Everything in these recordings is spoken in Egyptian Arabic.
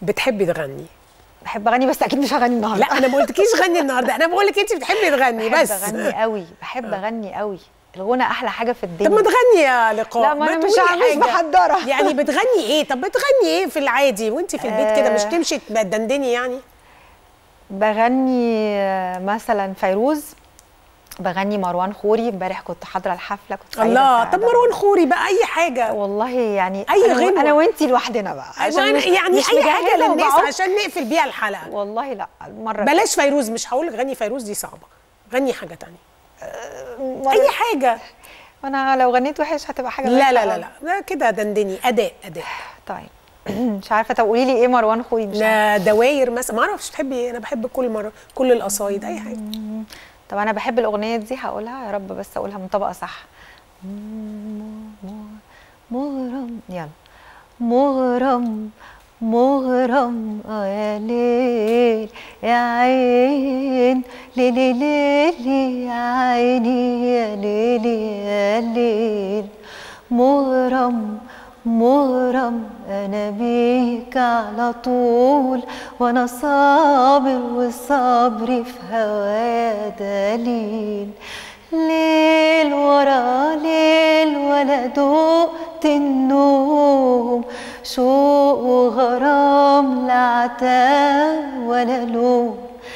بتحبي تغني بحب اغني بس اكيد مش هغني النهارده لا انا ما قلتكيش غني النهارده انا بقول لك انت بتحبي تغني بحب بس اغني قوي بحب اغني قوي الغنى احلى حاجه في الدنيا طب ما تغني يا لقاء لا، ما أنا مش تقولي مش حاجة. محضرة. يعني بتغني ايه طب بتغني ايه في العادي وانت في البيت كده مش آه. تمشي تدندني يعني بغني آه، مثلا فيروز بغني مروان خوري امبارح كنت حاضره الحفله كنت سعيدة الله سعادة. طب مروان خوري بقى اي حاجه والله يعني أي أنا و- غنوة. انا وانتي لوحدنا بقى عشان مش- يعني مش اي حاجه مجهزة للناس وبعك. عشان نقفل بيها الحلقه والله لا المره بلاش فيروز مش هقول لك غني فيروز دي صعبه غني حاجه تانية مرة اي حاجه انا لو غنيت وحش هتبقى حاجه لا وحشة لا لا أوي. لا ده كده دندني اداء اداء طيب مش عارفه طب قولي لي ايه مروان خوري مش عارفة. لا دواير مثلا ما اعرفش تحبي ايه انا بحب كل مره كل القصايد اي حاجه طب انا بحب الاغنيه دي هقولها يا رب بس اقولها منطبقه صح مغرم يلا مغرم مغرم اه يا ليل يا عين ليلي ليلي يا عيني يا ليلي يا ليل مغرم مغرم انا بيك على طول وانا صابر وصبري في هوايا دليل ليل ورا ليل ولا دقت النوم شوق وغرام لا عتاب ولا لوم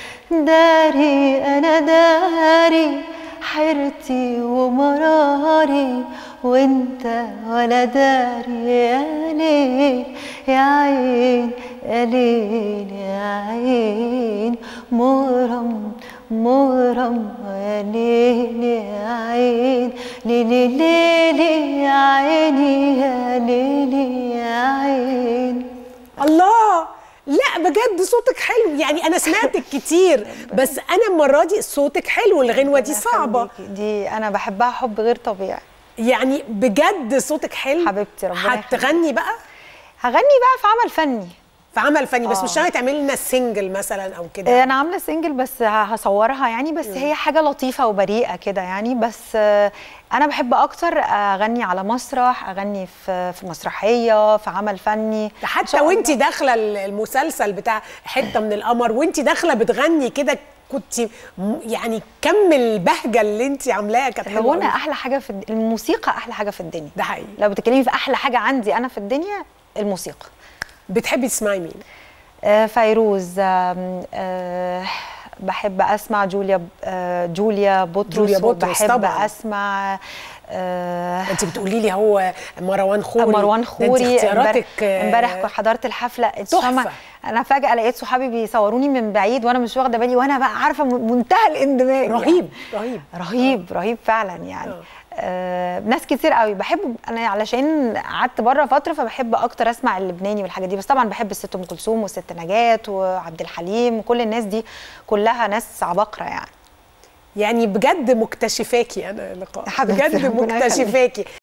داري انا داري حيرتي ومراري وانت ولا داري يا ليل يا عين يا ليل يا عين مغرم مغرم يا ليل يا عين ليلي ليلي يا عيني يا ليلي يا عين الله لا بجد صوتك حلو يعني انا سمعتك كتير بس انا المره دي صوتك حلو الغنوه دي ربنا صعبه يخليكي. دي انا بحبها حب غير طبيعي يعني بجد صوتك حلو حبيبتي، ربنا يخليك. هتغني بقى هغني بقى في عمل فني في عمل فني بس آه. مش ناوي تعملي لنا سنجل مثلا او آه، كده انا عامله سنجل بس ه- هصورها يعني بس هي حاجه لطيفه وبريئه كده يعني بس آه، انا بحب اكتر اغني على مسرح اغني في في مسرحيه في عمل فني ده إن حتى شاء الله. وانت داخله المسلسل بتاع حته من القمر وانت داخله بتغني كده كنت م- يعني كم البهجه اللي انت عاملاها كانت حلوه الغنى أوي. احلى حاجه في الد... الموسيقى احلى حاجه في الدنيا ده حقيقي لو بتتكلمي في احلى حاجه عندي انا في الدنيا الموسيقى بتحبي تسمعي مين آه، فيروز آم، آه، بحب اسمع جوليا آه، جوليا بطرس جوليا بطرس وبحب طبعاً. اسمع آه، انت بتقولي لي هو مروان خوري مروان ده انت خوري اختياراتك آه، امبارح حضرت الحفله تحفة. اتشمع- انا فجاه لقيت صحابي بيصوروني من بعيد وانا مش واخده بالي وانا بقى عارفه م- منتهى الاندماج رهيب رهيب رهيب رهيب فعلا يعني آه. آه ناس كتير قوي بحب انا علشان قعدت بره فتره فبحب اكتر اسمع اللبناني والحاجات دي بس طبعا بحب الست ام كلثوم والست نجاة وعبد الحليم وكل الناس دي كلها ناس عباقره يعني يعني بجد مكتشفاكي انا لقاء حبيبتي، بجد ربنا يخليك. مكتشفاكي